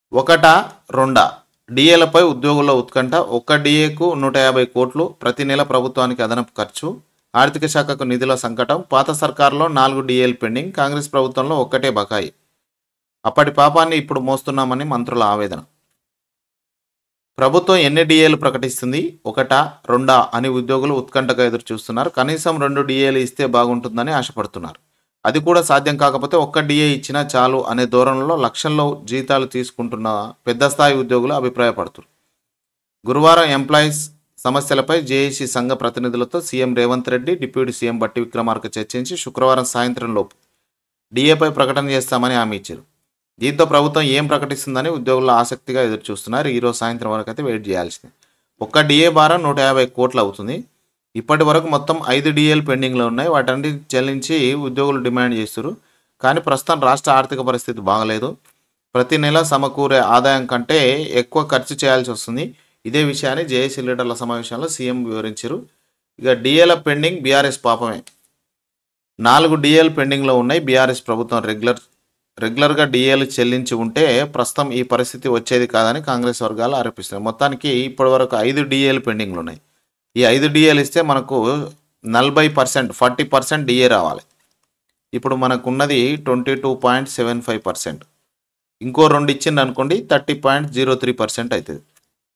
ఒకటా రెండా డిఏలపై ఉద్యోగుల ఉత్కంఠ ఒక్క డిఏకు నూట యాభై కోట్లు ప్రతి నెల ప్రభుత్వానికి అదనపు ఖర్చు ఆర్థిక శాఖకు నిధుల సంకటం పాత సర్కారులో నాలుగు డిఏలు పెండింగ్ కాంగ్రెస్ ప్రభుత్వంలో ఒక్కటే బకాయి అప్పటి పాపాన్ని ఇప్పుడు మోస్తున్నామని మంత్రుల ఆవేదన ప్రభుత్వం ఎన్ని డిఏలు ప్రకటిస్తుంది ఒకటా రెండా అని ఉద్యోగులు ఉత్కంఠగా ఎదురు చూస్తున్నారు కనీసం రెండు డిఏలు ఇస్తే బాగుంటుందని ఆశపడుతున్నారు అది కూడా సాధ్యం కాకపోతే ఒక్క డిఏ ఇచ్చినా చాలు అనే ధోరణిలో లక్షల్లో జీతాలు తీసుకుంటున్న పెద్ద స్థాయి ఉద్యోగులు అభిప్రాయపడుతున్నారు గురువారం ఎంప్లాయీస్ సమస్యలపై జేఏసీ సంఘ ప్రతినిధులతో CM Revanth Reddy deputy CM Bhatti Vikramarka చర్చించి శుక్రవారం సాయంత్రం లోపు డిఏపై ప్రకటన చేస్తామని హామీ ఇచ్చారు దీంతో ప్రభుత్వం ఏం ప్రకటిస్తుందని ఉద్యోగులు ఆసక్తిగా ఎదురు చూస్తున్నారు ఈరోజు సాయంత్రం వరకు అయితే వెయిట్ చేయాల్సింది ఒక్క డిఏ భారం నూట యాభై కోట్లు అవుతుంది ఇప్పటి వరకు మొత్తం ఐదు డిఏలు పెండింగ్లో ఉన్నాయి వాటన్ని చెల్లించి ఉద్యోగులు డిమాండ్ చేస్తారు కానీ ప్రస్తుతం రాష్ట్ర ఆర్థిక పరిస్థితి బాగలేదు ప్రతి నెల సమకూరే ఆదాయం కంటే ఎక్కువ ఖర్చు చేయాల్సి వస్తుంది ఇదే విషయాన్ని జేఏసీ లీడర్ల సమావేశంలో సీఎం వివరించారు ఇక డిఏల పెండింగ్ బీఆర్ఎస్ పాపమే నాలుగు డిఏలు పెండింగ్లో ఉన్నాయి బీఆర్ఎస్ ప్రభుత్వం రెగ్యులర్ రెగ్యులర్గా డిఏలు చెల్లించి ఉంటే ప్రస్తుతం ఈ పరిస్థితి వచ్చేది కాదని కాంగ్రెస్ వర్గాలు ఆరోపిస్తున్నాయి మొత్తానికి ఇప్పటివరకు ఐదు డిఏలు పెండింగ్లు ఉన్నాయి ఈ ఐదు డిఏలు ఇస్తే మనకు నలభై పర్సెంట్ ఫార్టీ పర్సెంట్ డిఏ రావాలి ఇప్పుడు మనకు ఉన్నది twenty two point seven five percent ఇంకో రెండు ఇచ్చింది అనుకోండి thirty point zero three percent అవుతుంది